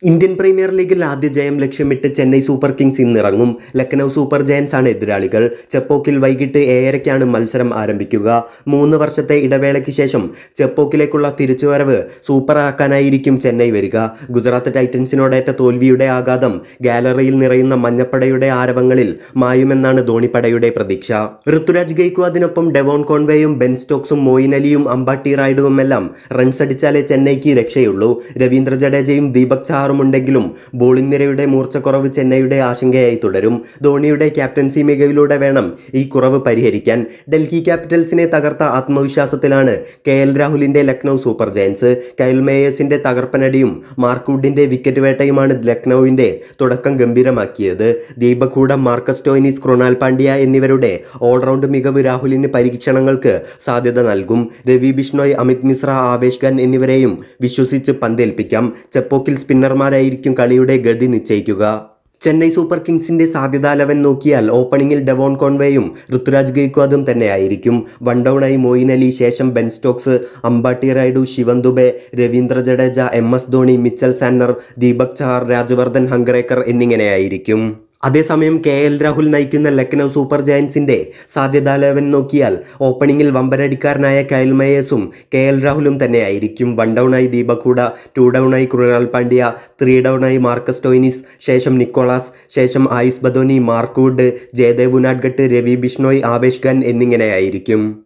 Indian premier ലീഗിൽ ആദ്യ ജയം ലക്ഷ്യമിട്ട് ചെന്നൈ സൂപ്പർ കിങ്സ് ഇന്നിറങ്ങും ലക്നൗ സൂപ്പർ ജയൻസ് ആണ് എതിരാളികൾ ചെപ്പോക്കിൽ വൈകിട്ട് ഏഴരയ്ക്കാണ് മത്സരം ആരംഭിക്കുക മൂന്ന് വർഷത്തെ ഇടവേളയ്ക്ക് ശേഷം ചെപ്പോക്കിലേക്കുള്ള തിരിച്ചുവരവ് സൂപ്പർ ആക്കാനായിരിക്കും ചെന്നൈ വരിക ഗുജറാത്ത് ടൈറ്റൻസിനോടേറ്റ തോൽവിയുടെ ആഘാതം ഗാലറിയിൽ നിറയുന്ന മഞ്ഞപ്പടയുടെ ആരവങ്ങളിൽ മായുമെന്നാണ് ധോണിപ്പടയുടെ പ്രതീക്ഷ ഋതുരാജ് ഗെയ്ക്വാദിനൊപ്പം ഡെവോൺ കോൺവേയും ബെൻ സ്റ്റോക്സും മോയിൻ അലിയും അമ്പാട്ടി റായിഡുമെല്ലാം റൺസ് അടിച്ചാലേ ചെന്നൈക്ക് രക്ഷയുള്ളൂ രവീന്ദ്ര ജഡേജയും ദീപക് ചാറും ഉണ്ടെങ്കിലും ബോളിംഗ് നിരയുടെ മൂർച്ചക്കുറവ് ചെന്നൈയുടെ ആശങ്കയായി തുടരും ധോണിയുടെ ക്യാപ്റ്റൻസി മികവിലൂടെ വേണം ഈ കുറവ് പരിഹരിക്കാൻ ഡൽഹി ക്യാപിറ്റൽസിനെ തകർത്ത ആത്മവിശ്വാസത്തിലാണ് കെ എൽ രാഹുലിന്റെ ലക്നൗ സൂപ്പർ ജയൻസ് കൈൽ മേയേഴ്സിന്റെ തകർപ്പനടിയും മാർക്കൂഡിന്റെ വിക്കറ്റ് വേട്ടയുമാണ് ലക്നൌവിന്റെ തുടക്കം ഗംഭീരമാക്കിയത് ദീപക് ഹൂഡ മാർക്കസ് ടോയിനിസ് കൃണാൽ പാണ്ഡ്യ എന്നിവരുടെ ഓൾറൗണ്ട് മികവ് രാഹുലിന് പരീക്ഷണങ്ങൾക്ക് സാധ്യത നൽകും രവി ബിഷ്ണോയ് അമിത് മിശ്ര ആവേശ് ഖാൻ എന്നിവരെയും വിശ്വസിച്ച് പന്തേൽപ്പിക്കാം ചെപ്പോക്കിൽ സ്പിന്നർമാരായിരിക്കും കളിയുടെ ഗതി നിശ്ചയിക്കുക ചെന്നൈ സൂപ്പർ കിങ്സിന്റെ സാധ്യതാ ലെവൻ നോക്കിയാൽ ഓപ്പണിംഗിൽ ഡെവോൺ കോൺവേയും ഋതുരാജ് ഗെയ്ക്വാദും തന്നെയായിരിക്കും വൺ ഡൗണായി മോയിൻ അലി ശേഷം Ben Stokes Ambati Rayudu Shivam Dube Ravindra Jadeja M S Dhoni Mitchell Santner Deepak Chahar Rajvardhan Hangargekar എന്നിങ്ങനെയായിരിക്കും അതേസമയം കെ എൽ രാഹുൽ നയിക്കുന്ന ലക്നൗ സൂപ്പർ ജയൻസിന്റെ സാധ്യതാ ലെവൻ നോക്കിയാൽ ഓപ്പണിംഗിൽ വമ്പരടിക്കാരനായ കയൽ മേയേഴ്സും കെ എൽ രാഹുലും തന്നെയായിരിക്കും വൺ ഡൗണായി ദീപക് ഹൂഡ ടു ഡൗണായി കൃണാൽ പാണ്ഡ്യ ത്രീ ഡൗണായി മാർക്കസ് ടോയിനിസ് ശേഷം നിക്കോളാസ് ശേഷം ആയുസ് ബദോനി മാർക്കൂഡ് ജയദേവ് ഉനാഡ്ഗട്ട് രവി ബിഷ്ണോയ് ആവേശ് ഖാൻ എന്നിങ്ങനെയായിരിക്കും